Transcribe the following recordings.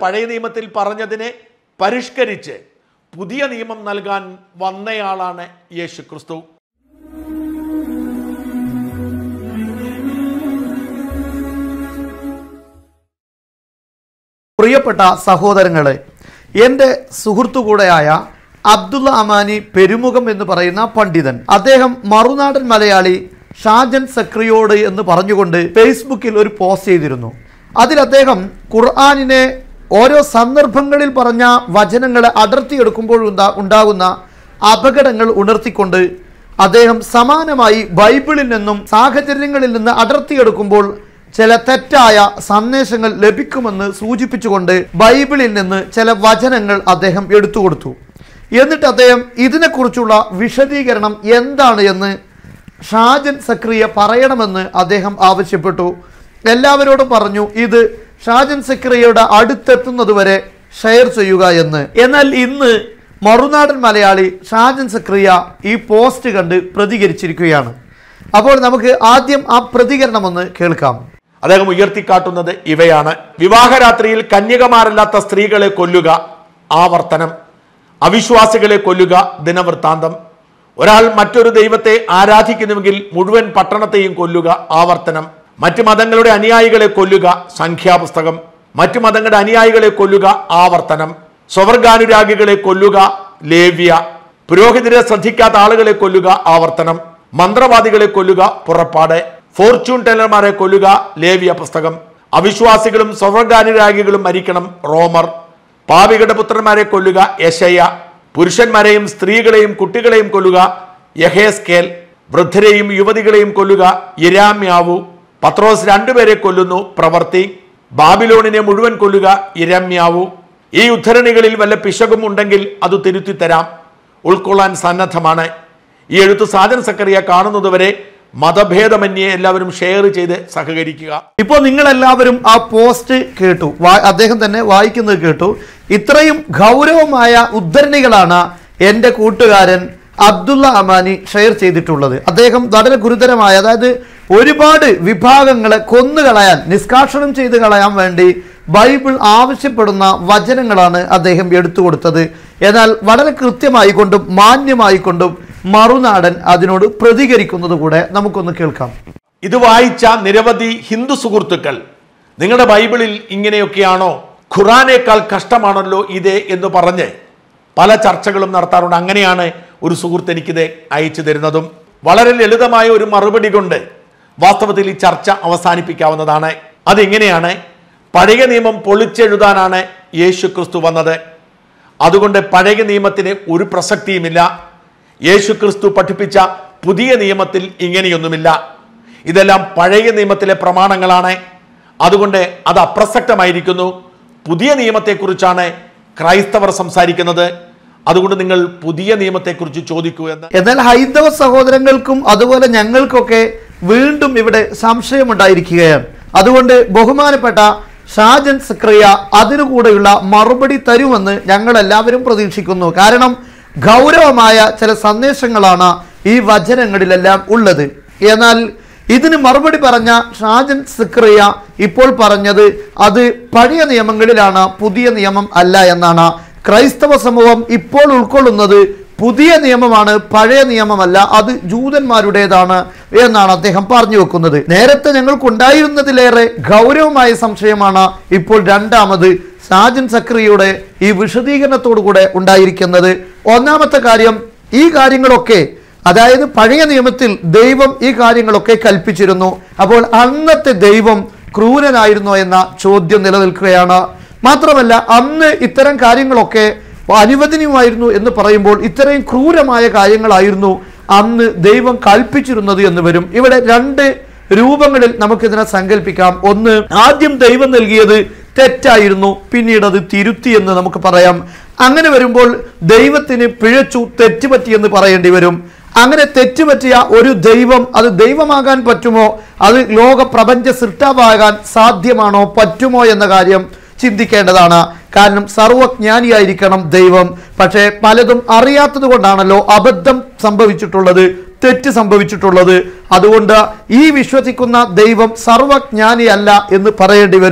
പഴയ നിയമത്തിൽ പറഞ്ഞതിനെ പരിഷ്കരിച്ച് പുതിയ നിയമം നൽകാൻ വന്നയാളാണ് യേശു ക്രിസ്തു പ്രിയപ്പെട്ട സഹോദരങ്ങളെ എൻ്റെ സുഹൃത്തു കൂടെയായ അബ്ദുള്ള അമാനി പെരുമുഖം എന്ന് പറയുന്ന പണ്ഡിതൻ അദ്ദേഹം മറുനാടൻ മലയാളി ഷാജൻ സക്രിയോട് എന്ന് പറഞ്ഞുകൊണ്ട് ഫേസ്ബുക്കിൽ ഒരു പോസ്റ്റ് ചെയ്തിരുന്നു അതിൽ അദ്ദേഹം ഖുർആാനിനെ ഓരോ സന്ദർഭങ്ങളിൽ പറഞ്ഞ വചനങ്ങളെ അടർത്തിയെടുക്കുമ്പോൾ ഉണ്ടാ ഉണ്ടാകുന്ന അപകടങ്ങൾ ഉണർത്തിക്കൊണ്ട് അദ്ദേഹം സമാനമായി ബൈബിളിൽ നിന്നും സാഹചര്യങ്ങളിൽ നിന്ന് അടർത്തിയെടുക്കുമ്പോൾ ചില തെറ്റായ സന്ദേശങ്ങൾ ലഭിക്കുമെന്ന് സൂചിപ്പിച്ചുകൊണ്ട് ബൈബിളിൽ നിന്ന് ചില വചനങ്ങൾ അദ്ദേഹം എടുത്തു കൊടുത്തു എന്നിട്ട് അദ്ദേഹം ഇതിനെക്കുറിച്ചുള്ള വിശദീകരണം എന്താണ് എന്ന് ഷാജൻ സക്രിയ പറയണമെന്ന് അദ്ദേഹം ആവശ്യപ്പെട്ടു എല്ലാവരോടും പറഞ്ഞു ഇത് ഷാജൻ സക്രിയയുടെ അടുത്തെത്തുന്നത് വരെ ഷെയർ ചെയ്യുക എന്ന് എന്നാൽ ഇന്ന് മറുനാടൻ മലയാളി ഷാജൻ സക്രിയ ഈ പോസ്റ്റ് കണ്ട് പ്രതികരിച്ചിരിക്കുകയാണ് അപ്പോൾ നമുക്ക് ആദ്യം ആ പ്രതികരണം ഒന്ന് കേൾക്കാം അദ്ദേഹം ഉയർത്തിക്കാട്ടുന്നത് ഇവയാണ് വിവാഹരാത്രിയിൽ കന്യകമാരല്ലാത്ത സ്ത്രീകളെ കൊല്ലുക ആവർത്തനം അവിശ്വാസികളെ കൊല്ലുക ദിനവൃത്താന്തം ഒരാൾ മറ്റൊരു ദൈവത്തെ ആരാധിക്കുന്നുവെങ്കിൽ മുഴുവൻ പട്ടണത്തെയും കൊല്ലുക ആവർത്തനം മറ്റു മതങ്ങളുടെ അനുയായികളെ കൊല്ലുക സംഖ്യാപുസ്തകം മറ്റു മതങ്ങളുടെ അനുയായികളെ കൊല്ലുക ആവർത്തനം സ്വവർഗാനുരാഗികളെ കൊല്ലുക ലേവ്യ പുരോഹിതരെ ശ്രദ്ധിക്കാത്ത ആളുകളെ കൊല്ലുക ആവർത്തനം മന്ത്രവാദികളെ കൊല്ലുക പുറപ്പാട് ഫോർച്യൂൺ ടെല്ലർമാരെ കൊല്ലുക ലേവിയ പുസ്തകം അവിശ്വാസികളും സ്വർഗാനുരാഗികളും മരിക്കണം റോമർ പാവികളുടെ പുത്രന്മാരെ കൊല്ലുക യശയ്യ പുരുഷന്മാരെയും സ്ത്രീകളെയും കുട്ടികളെയും കൊല്ലുക യഹേസ്കേൽ വൃദ്ധരെയും യുവതികളെയും കൊല്ലുക ഇരാമ്യാവു പത്രോസ് രണ്ടുപേരെ കൊല്ലുന്നു പ്രവർത്തി ബാബിലോണിനെ മുഴുവൻ കൊല്ലുക ഇരമ്യാവു ഈ ഉദ്ധരണികളിൽ വല്ല പിശകും ഉണ്ടെങ്കിൽ അത് തിരുത്തി തരാം ഉൾക്കൊള്ളാൻ സന്നദ്ധമാണ് ഈ എഴുത്ത് സാജൻ സക്കറിയ കാണുന്നതുവരെ മതഭേദമന്യേ എല്ലാവരും ഷെയർ ചെയ്ത് സഹകരിക്കുക ഇപ്പോൾ നിങ്ങൾ എല്ലാവരും ആ പോസ്റ്റ് കേട്ടു വാ- അദ്ദേഹം തന്നെ വായിക്കുന്നത് കേട്ടു ഇത്രയും ഗൗരവമായ ഉദ്ധരണികളാണ് എൻ്റെ കൂട്ടുകാരൻ അബ്ദുള്ള അമാനി ഷെയർ ചെയ്തിട്ടുള്ളത് അദ്ദേഹം വളരെ ഗുരുതരമായ അതായത് ഒരുപാട് വിഭാഗങ്ങളെ കൊന്നുകളയാൻ നിഷ്കാഷണം ചെയ്ത് കളയാൻ വേണ്ടി ബൈബിൾ ആവശ്യപ്പെടുന്ന വചനങ്ങളാണ് അദ്ദേഹം എടുത്തു കൊടുത്തത് എന്നാൽ വളരെ കൃത്യമായി കൊണ്ടും മാന്യമായി കൊണ്ടും മറുനാടൻ അതിനോട് പ്രതികരിക്കുന്നത് കൂടെ നമുക്കൊന്ന് കേൾക്കാം ഇത് വായിച്ച നിരവധി ഹിന്ദു സുഹൃത്തുക്കൾ നിങ്ങളുടെ ബൈബിളിൽ ഇങ്ങനെയൊക്കെയാണോ ഖുറാനേക്കാൾ കഷ്ടമാണല്ലോ ഇത് എന്ന് പറഞ്ഞ് പല ചർച്ചകളും നടത്താറുണ്ട് അങ്ങനെയാണ് ഒരു സുഹൃത്ത് എനിക്കിത് അയച്ചു തരുന്നതും വളരെ ലളിതമായ ഒരു മറുപടി കൊണ്ട് വാസ്തവത്തിൽ ഈ ചർച്ച അവസാനിപ്പിക്കാവുന്നതാണ് അതിങ്ങനെയാണ് പഴയ നിയമം പൊളിച്ചെഴുതാനാണ് യേശു ക്രിസ്തു വന്നത് അതുകൊണ്ട് പഴയ നിയമത്തിന് ഒരു പ്രസക്തിയുമില്ല യേശു ക്രിസ്തു പഠിപ്പിച്ച പുതിയ നിയമത്തിൽ ഇങ്ങനെയൊന്നുമില്ല ഇതെല്ലാം പഴയ നിയമത്തിലെ പ്രമാണങ്ങളാണ് അതുകൊണ്ട് അത് അപ്രസക്തമായിരിക്കുന്നു പുതിയ നിയമത്തെക്കുറിച്ചാണ് ക്രൈസ്തവർ സംസാരിക്കുന്നത് അതുകൊണ്ട് നിങ്ങൾ പുതിയ നിയമത്തെക്കുറിച്ച് ചോദിക്കൂ എന്ന് എന്നാൽ ഹൈന്ദവ സഹോദരങ്ങൾക്കും അതുപോലെ ഞങ്ങൾക്കൊക്കെ വീണ്ടും ഇവിടെ സംശയമുണ്ടായിരിക്കുകയാണ് അതുകൊണ്ട് ബഹുമാനപ്പെട്ട ഷാജൻ സക്രിയ അതിനുകൂടെയുള്ള മറുപടി തരുമെന്ന് ഞങ്ങൾ എല്ലാവരും പ്രതീക്ഷിക്കുന്നു കാരണം ഗൗരവമായ ചില സന്ദേശങ്ങളാണ് ഈ വചനങ്ങളിലെല്ലാം ഉള്ളത് എന്നാൽ ഇതിന് മറുപടി പറഞ്ഞ ഷാജൻ സക്രിയ ഇപ്പോൾ പറഞ്ഞത് അത് പഴയ നിയമങ്ങളിലാണ് പുതിയ നിയമം അല്ല എന്നാണ് ക്രൈസ്തവ സമൂഹം ഇപ്പോൾ ഉൾക്കൊള്ളുന്നത് പുതിയ നിയമമാണ് പഴയ നിയമമല്ല അത് ജൂതന്മാരുടേതാണ് എന്നാണ് അദ്ദേഹം പറഞ്ഞു വെക്കുന്നത് നേരത്തെ ഞങ്ങൾക്കുണ്ടായിരുന്നതിലേറെ ഗൗരവമായ സംശയമാണ് ഇപ്പോൾ രണ്ടാമത് സാജൻ സക്രിയയുടെ ഈ വിശദീകരണത്തോടുകൂടെ ഉണ്ടായിരിക്കുന്നത് ഒന്നാമത്തെ കാര്യം ഈ കാര്യങ്ങളൊക്കെ അതായത് പഴയ നിയമത്തിൽ ദൈവം ഈ കാര്യങ്ങളൊക്കെ കൽപ്പിച്ചിരുന്നു അപ്പോൾ അന്നത്തെ ദൈവം ക്രൂരനായിരുന്നോ എന്ന ചോദ്യം നിലനിൽക്കുകയാണ് മാത്രമല്ല അന്ന് ഇത്തരം കാര്യങ്ങളൊക്കെ അനുവദനീയമായിരുന്നു എന്ന് പറയുമ്പോൾ ഇത്രയും ക്രൂരമായ കാര്യങ്ങളായിരുന്നു അന്ന് ദൈവം കൽപ്പിച്ചിരുന്നത് എന്ന് വരും ഇവിടെ രണ്ട് രൂപങ്ങളിൽ നമുക്കിതിനെ സങ്കല്പിക്കാം ഒന്ന് ആദ്യം ദൈവം നൽകിയത് തെറ്റായിരുന്നു പിന്നീട് അത് തിരുത്തി എന്ന് നമുക്ക് പറയാം അങ്ങനെ വരുമ്പോൾ ദൈവത്തിന് പിഴച്ചു തെറ്റുപറ്റിയെന്ന് പറയേണ്ടി വരും അങ്ങനെ തെറ്റുപറ്റിയ ഒരു ദൈവം അത് ദൈവമാകാൻ പറ്റുമോ അത് ലോക പ്രപഞ്ച സൃഷ്ടാവാകാൻ സാധ്യമാണോ പറ്റുമോ എന്ന കാര്യം ചിന്തിക്കേണ്ടതാണ് കാരണം സർവജ്ഞാനിയായിരിക്കണം ദൈവം പക്ഷേ പലതും അറിയാത്തത് കൊണ്ടാണല്ലോ അബദ്ധം സംഭവിച്ചിട്ടുള്ളത് തെറ്റ് സംഭവിച്ചിട്ടുള്ളത് അതുകൊണ്ട് ഈ വിശ്വസിക്കുന്ന ദൈവം സർവജ്ഞാനിയല്ല എന്ന് പറയേണ്ടി വരും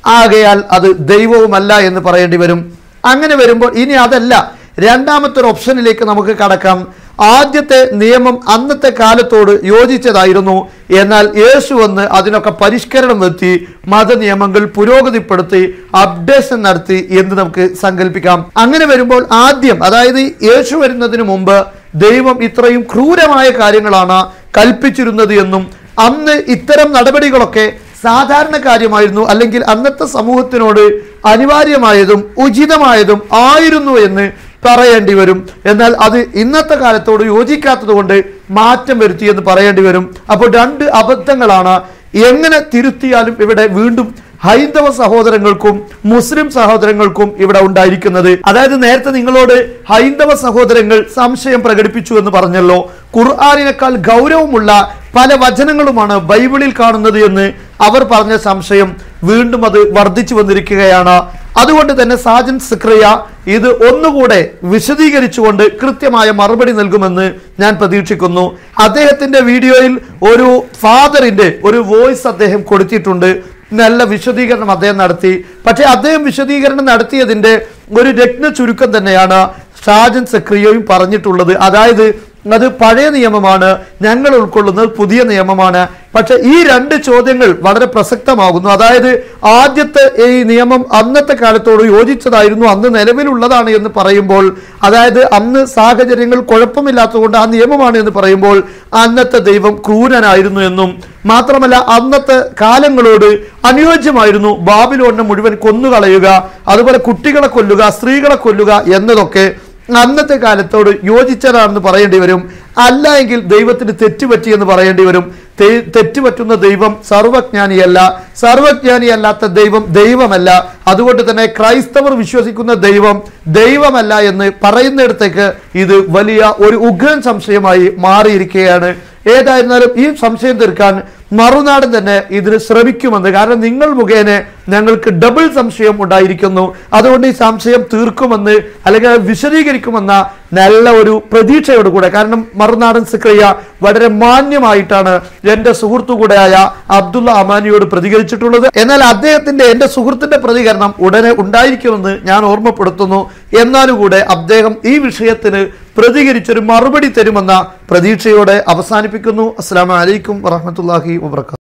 ആകയാൽ അത് ദൈവവുമല്ല എന്ന് പറയേണ്ടി വരും അങ്ങനെ വരുമ്പോൾ ഇനി അതല്ല രണ്ടാമത്തെ ഒരു ഓപ്ഷനിലേക്ക് നമുക്ക് കടക്കാം ആദ്യത്തെ നിയമം അന്നത്തെ കാലത്തോട് യോജിച്ചതായിരുന്നു എന്നാൽ യേശു വന്ന് അതിനൊക്കെ പരിഷ്കരണം വരുത്തി മതനിയമങ്ങൾ പുരോഗതിപ്പെടുത്തി അപ്ഡേഷൻ നടത്തി എന്ന് നമുക്ക് സങ്കല്പിക്കാം അങ്ങനെ വരുമ്പോൾ ആദ്യം അതായത് യേശു വരുന്നതിന് മുമ്പ് ദൈവം ഇത്രയും ക്രൂരമായ കാര്യങ്ങളാണ് കൽപ്പിച്ചിരുന്നത് എന്നും അന്ന് ഇത്തരം നടപടികളൊക്കെ സാധാരണ കാര്യമായിരുന്നു അല്ലെങ്കിൽ അന്നത്തെ സമൂഹത്തിനോട് അനിവാര്യമായതും ഉചിതമായതും ആയിരുന്നു എന്ന് പറയേണ്ടി വരും എന്നാൽ അത് ഇന്നത്തെ കാലത്തോട് യോജിക്കാത്തത് കൊണ്ട് മാറ്റം വരുത്തി എന്ന് പറയേണ്ടി വരും അപ്പോൾ രണ്ട് അബദ്ധങ്ങളാണ് എങ്ങനെ തിരുത്തിയാലും ഇവിടെ വീണ്ടും ഹൈന്ദവ സഹോദരങ്ങൾക്കും മുസ്ലിം സഹോദരങ്ങൾക്കും ഇവിടെ ഉണ്ടായിരിക്കുന്നത് അതായത് നേരത്തെ നിങ്ങളോട് ഹൈന്ദവ സഹോദരങ്ങൾ സംശയം പ്രകടിപ്പിച്ചു എന്ന് പറഞ്ഞല്ലോ ഖുർആാനിനേക്കാൾ ഗൗരവമുള്ള പല വചനങ്ങളുമാണ് ബൈബിളിൽ കാണുന്നത് എന്ന് അവർ പറഞ്ഞ സംശയം വീണ്ടും അത് വർദ്ധിച്ചു വന്നിരിക്കുകയാണ് അതുകൊണ്ട് തന്നെ സാജൻ സിക്രിയ ഇത് ഒന്നുകൂടെ വിശദീകരിച്ചുകൊണ്ട് കൃത്യമായ മറുപടി നൽകുമെന്ന് ഞാൻ പ്രതീക്ഷിക്കുന്നു അദ്ദേഹത്തിന്റെ വീഡിയോയിൽ ഒരു ഫാദറിന്റെ ഒരു വോയിസ് അദ്ദേഹം കൊടുത്തിട്ടുണ്ട് നല്ല വിശദീകരണം അദ്ദേഹം നടത്തി പക്ഷേ അദ്ദേഹം വിശദീകരണം നടത്തിയതിന്റെ ഒരു രത്ന ചുരുക്കം തന്നെയാണ് ഷാജൻ സക്രിയയും പറഞ്ഞിട്ടുള്ളത് അതായത് അത് പഴയ നിയമമാണ് ഞങ്ങൾ ഉൾക്കൊള്ളുന്നത് പുതിയ നിയമമാണ് പക്ഷെ ഈ രണ്ട് ചോദ്യങ്ങൾ വളരെ പ്രസക്തമാകുന്നു അതായത് ആദ്യത്തെ ഈ നിയമം അന്നത്തെ കാലത്തോട് യോജിച്ചതായിരുന്നു അന്ന് നിലവിലുള്ളതാണ് എന്ന് പറയുമ്പോൾ അതായത് അന്ന് സാഹചര്യങ്ങൾ കുഴപ്പമില്ലാത്തതുകൊണ്ട് ആ നിയമമാണ് എന്ന് പറയുമ്പോൾ അന്നത്തെ ദൈവം ക്രൂരനായിരുന്നു എന്നും മാത്രമല്ല അന്നത്തെ കാലങ്ങളോട് അനുയോജ്യമായിരുന്നു ബാബിലോണിനെ മുഴുവൻ കൊന്നുകളയുക അതുപോലെ കുട്ടികളെ കൊല്ലുക സ്ത്രീകളെ കൊല്ലുക എന്നതൊക്കെ അന്നത്തെ കാലത്തോട് യോജിച്ചതാണെന്ന് പറയേണ്ടി വരും അല്ല എങ്കിൽ ദൈവത്തിന് തെറ്റുപറ്റിയെന്ന് പറയേണ്ടി വരും തെ- തെറ്റുപറ്റുന്ന ദൈവം സർവജ്ഞാനിയല്ല സർവജ്ഞാനിയല്ലാത്ത ദൈവം ദൈവമല്ല അതുകൊണ്ട് തന്നെ ക്രൈസ്തവർ വിശ്വസിക്കുന്ന ദൈവം ദൈവമല്ല എന്ന് പറയുന്നിടത്തേക്ക് ഇത് വലിയ ഒരു ഉഗ്രൻ സംശയമായി മാറിയിരിക്കുകയാണ് ഏതായിരുന്നാലും ഈ സംശയം തീർക്കാൻ മറുനാടൻ തന്നെ ഇതിന് ശ്രമിക്കുമെന്ന് കാരണം നിങ്ങൾ മുഖേന ഞങ്ങൾക്ക് ഡബിൾ സംശയം ഉണ്ടായിരിക്കുന്നു അതുകൊണ്ട് ഈ സംശയം തീർക്കുമെന്ന് അല്ലെങ്കിൽ അത് വിശദീകരിക്കുമെന്ന നല്ല ഒരു പ്രതീക്ഷയോടുകൂടെ കാരണം മറുനാടൻ സിക്രിയ വളരെ മാന്യമായിട്ടാണ് എൻ്റെ സുഹൃത്തു കൂടെയായ അബ്ദുള്ള അമാനിയോട് പ്രതികരിച്ചിട്ടുള്ളത് എന്നാൽ അദ്ദേഹത്തിന്റെ എൻ്റെ സുഹൃത്തിന്റെ പ്രതികരണം ഉടനെ ഉണ്ടായിരിക്കുമെന്ന് ഞാൻ ഓർമ്മപ്പെടുത്തുന്നു എന്നാലും കൂടെ അദ്ദേഹം ഈ വിഷയത്തിന് പ്രതികരിച്ചൊരു മറുപടി തരുമെന്ന പ്രതീക്ഷയോടെ അവസാനിപ്പിക്കുന്നു അസ്സാം വലൈക്കും വറഹമത്തല്ലാഹി വബർക്കാത്തു